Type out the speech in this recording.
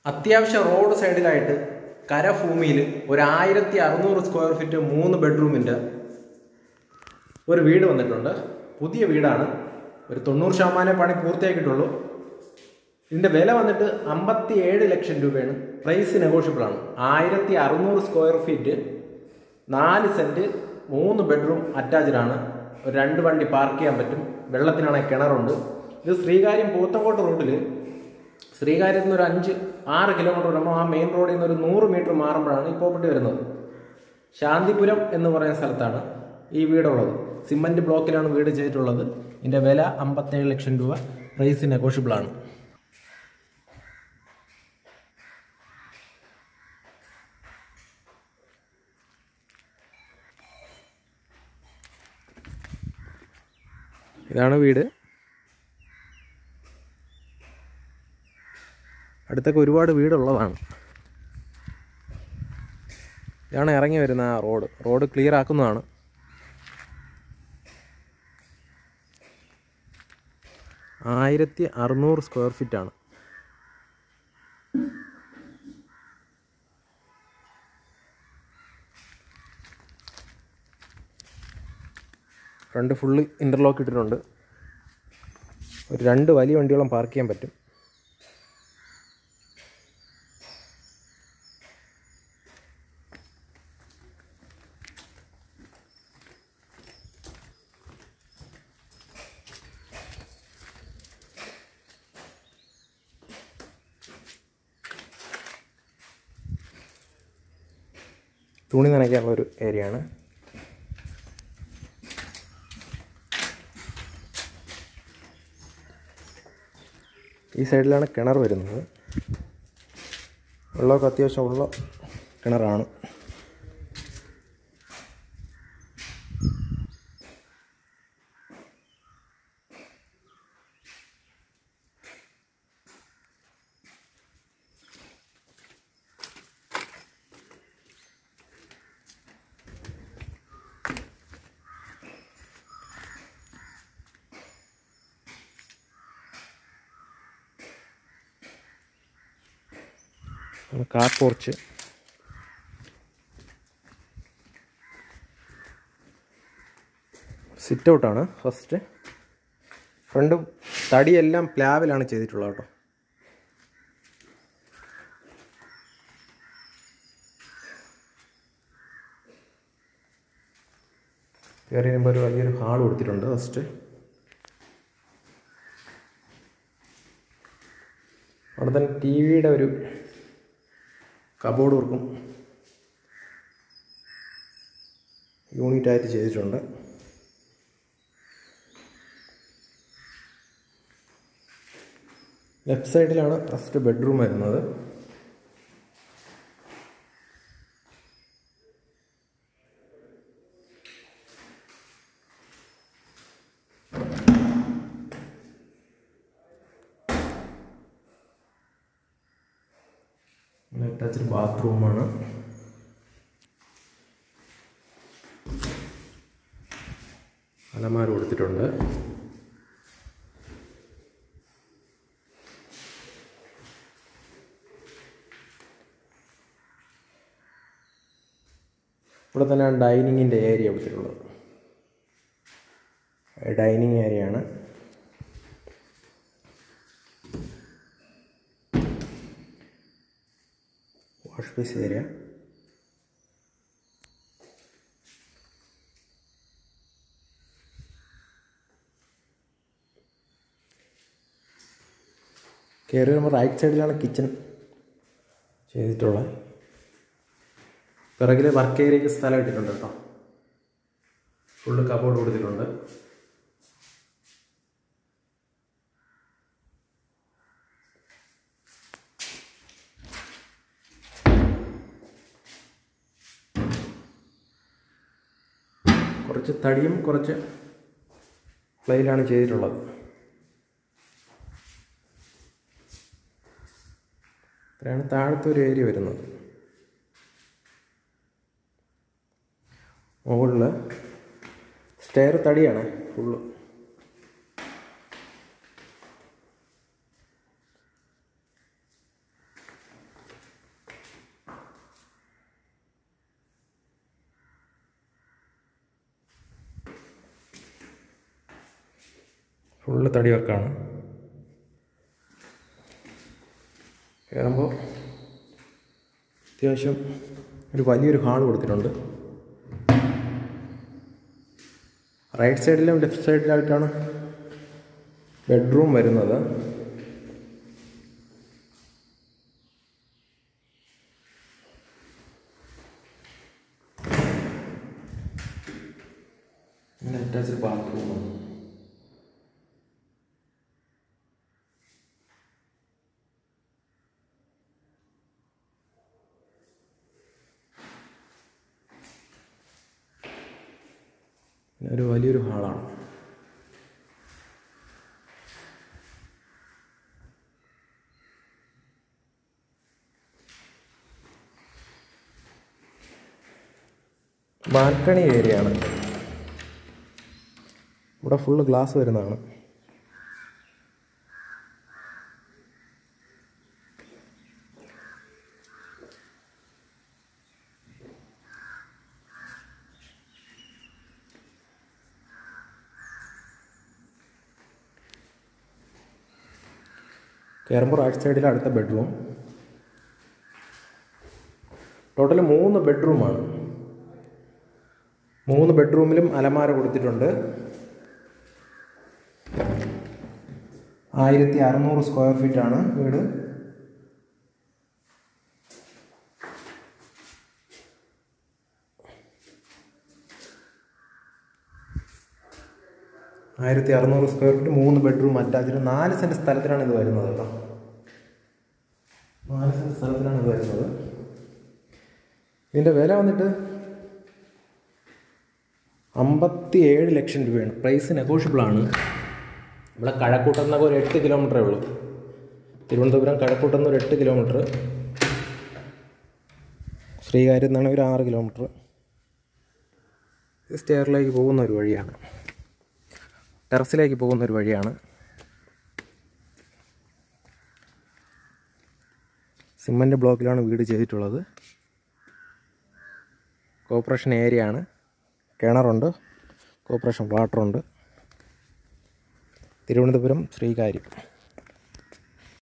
അത്യാവശ്യം റോഡ് സൈഡിലായിട്ട് കരഭൂമിയിൽ ഒരു ആയിരത്തി അറുന്നൂറ് സ്ക്വയർ ഫീറ്റ് മൂന്ന് ബെഡ്റൂമിൻ്റെ ഒരു വീട് വന്നിട്ടുണ്ട് പുതിയ വീടാണ് ഒരു തൊണ്ണൂറ് ശതമാനം പണി പൂർത്തിയാക്കിയിട്ടുള്ളൂ ഇതിൻ്റെ വില വന്നിട്ട് അമ്പത്തി ഏഴ് ലക്ഷം രൂപയാണ് പ്രൈസ് നെഗോഷ്യബിൾ ആണ് ആയിരത്തി അറുന്നൂറ് സ്ക്വയർ ഫീറ്റ് നാല് സെൻറ്റ് മൂന്ന് ബെഡ്റൂം അറ്റാച്ച്ഡ് ആണ് ഒരു രണ്ട് വണ്ടി പാർക്ക് ചെയ്യാൻ പറ്റും വെള്ളത്തിനാണെങ്കിൽ കിണറുണ്ട് ഇത് ശ്രീകാര്യം പോത്തങ്കോട്ട് റൂട്ടിൽ ശ്രീകാര്യത്തിൽ നിന്ന് ഒരു അഞ്ച് ആറ് കിലോമീറ്റർ വരുമ്പോൾ ആ മെയിൻ റോഡിൽ നിന്ന് ഒരു നൂറ് മീറ്റർ മാറുമ്പോഴാണ് ഈ പ്രോപ്പർട്ടി വരുന്നത് ശാന്തിപുരം എന്ന് പറയുന്ന സ്ഥലത്താണ് ഈ വീടുള്ളത് സിമൻറ്റ് ബ്ലോക്കിലാണ് വീട് ചെയ്തിട്ടുള്ളത് ഇതിൻ്റെ വില അമ്പത്തേഴ് ലക്ഷം രൂപ പ്രൈസ് നെഗോഷ്യബിൾ ആണ് ഇതാണ് വീട് അടുത്തൊക്കെ ഒരുപാട് വീടുള്ളതാണ് ഇതാണ് ഇറങ്ങി വരുന്ന ആ റോഡ് റോഡ് ക്ലിയർ ആക്കുന്നതാണ് ആയിരത്തി അറുന്നൂറ് സ്ക്വയർ ഫീറ്റ് ആണ് ഫ്രണ്ട് ഫുള്ള് ഇൻ്റർലോക്ക് ഇട്ടിട്ടുണ്ട് ഒരു രണ്ട് വലിയ വണ്ടിയോളം പാർക്ക് ചെയ്യാൻ പറ്റും തുണി നനയ്ക്കാനുള്ള ഒരു ഏരിയ ആണ് ഈ സൈഡിലാണ് കിണർ വരുന്നത് വെള്ളമൊക്കെ അത്യാവശ്യം ഉള്ള കിണറാണ് കാർ പോർച്ച് സിറ്റ് ഔട്ടാണ് ഫസ്റ്റ് ഫ്രണ്ട് തടിയെല്ലാം പ്ലാവിലാണ് ചെയ്തിട്ടുള്ളത് കേട്ടോ കയറി വരുമ്പോൾ ഒരു വലിയൊരു ഹാൾ കൊടുത്തിട്ടുണ്ട് ഫസ്റ്റ് അവിടെ തന്നെ ടി വിയുടെ ഒരു കബോർഡ് വർക്കും യൂണിറ്റ് ആയിട്ട് ചെയ്തിട്ടുണ്ട് ലെഫ്റ്റ് സൈഡിലാണ് ഫസ്റ്റ് ബെഡ്റൂം വരുന്നത് അറ്റാച്ച്ഡ് ബാത്റൂമാണ് അലമാര കൊടുത്തിട്ടുണ്ട് ഇവിടെ തന്നെയാണ് ഡൈനിങ്ങിൻ്റെ ഏരിയ കൊടുത്തിട്ടുള്ളത് ഡൈനിങ് ഏരിയ ആണ് വാഷ് ബേസ് ഏരിയ കയറി വരുമ്പോൾ റൈറ്റ് സൈഡിലാണ് കിച്ചൺ ചെയ്തിട്ടുള്ളത് പിറകിൽ വർക്ക് ഏരിയയ്ക്ക് സ്ഥലം ഇട്ടിട്ടുണ്ട് കേട്ടോ ഫുള്ള് കബോർഡ് കൊടുത്തിട്ടുണ്ട് കുറച്ച് തടിയും കുറച്ച് പ്ലെയിലാണ് ചെയ്തിട്ടുള്ളത് ഇത്രയാണ് താഴത്തെ ഒരു ഏരിയ വരുന്നത് മുകളിൽ സ്റ്റെയർ തടിയാണ് ഫുള്ള് ഫുള്ള് തടി വർക്കാണ് കയറുമ്പോൾ അത്യാവശ്യം ഒരു വലിയൊരു ഹാൾ കൊടുത്തിട്ടുണ്ട് റൈറ്റ് സൈഡിലും ലെഫ്റ്റ് സൈഡിലായിട്ടാണ് ബെഡ്റൂം വരുന്നത് പിന്നെ അറ്റാച്ച്ഡ് ബാത്റൂം പിന്നെ ഒരു വലിയൊരു ഹാളാണ് ബാൽക്കണി ഏരിയ ആണ് ഇവിടെ ഫുള്ള് ഗ്ലാസ് വരുന്നതാണ് കയറുമ്പോൾ റൈറ്റ് സൈഡിൽ അടുത്ത ബെഡ്റൂം ടോട്ടൽ മൂന്ന് ബെഡ്റൂമാണ് മൂന്ന് ബെഡ്റൂമിലും അലമാര കൊടുത്തിട്ടുണ്ട് ആയിരത്തി അറുന്നൂറ് സ്ക്വയർ ഫീറ്റ് ആണ് വീട് ആയിരത്തി അറുന്നൂറ് സ്ക്വയർ ഫീറ്റ് മൂന്ന് ബെഡ്റൂം അറ്റാച്ച്ഡ് നാല് സെൻറ്റ് സ്ഥലത്തിലാണ് ഇത് വരുന്നത് കേട്ടോ നാല് സെൻറ്റ് സ്ഥലത്തിലാണ് ഇത് വരുന്നത് ഇതിൻ്റെ വില വന്നിട്ട് അമ്പത്തി ഏഴ് ലക്ഷം രൂപയാണ് പ്രൈസ് നെഗോഷ്യബിൾ ആണ് ഇവിടെ കഴക്കൂട്ടം നിന്നൊക്കെ ഒരു എട്ട് കിലോമീറ്ററേ ഉള്ളൂ തിരുവനന്തപുരം കഴക്കൂട്ടം നിന്ന് ഒരു എട്ട് കിലോമീറ്റർ ശ്രീകാര്യം നിന്നാണ് ഒരു ആറ് കിലോമീറ്റർ ഇത് സ്റ്റെയറിലേക്ക് പോകുന്ന ഒരു വഴിയാണ് ടെറസിലേക്ക് പോകുന്ന ഒരു വഴിയാണ് സിമൻറ്റ് ബ്ലോക്കിലാണ് വീട് ചെയ്തിട്ടുള്ളത് കോർപ്പറേഷൻ ഏരിയ ആണ് കിണറുണ്ട് കോർപ്പറേഷൻ വാട്ടറുണ്ട് തിരുവനന്തപുരം ശ്രീകാര്യം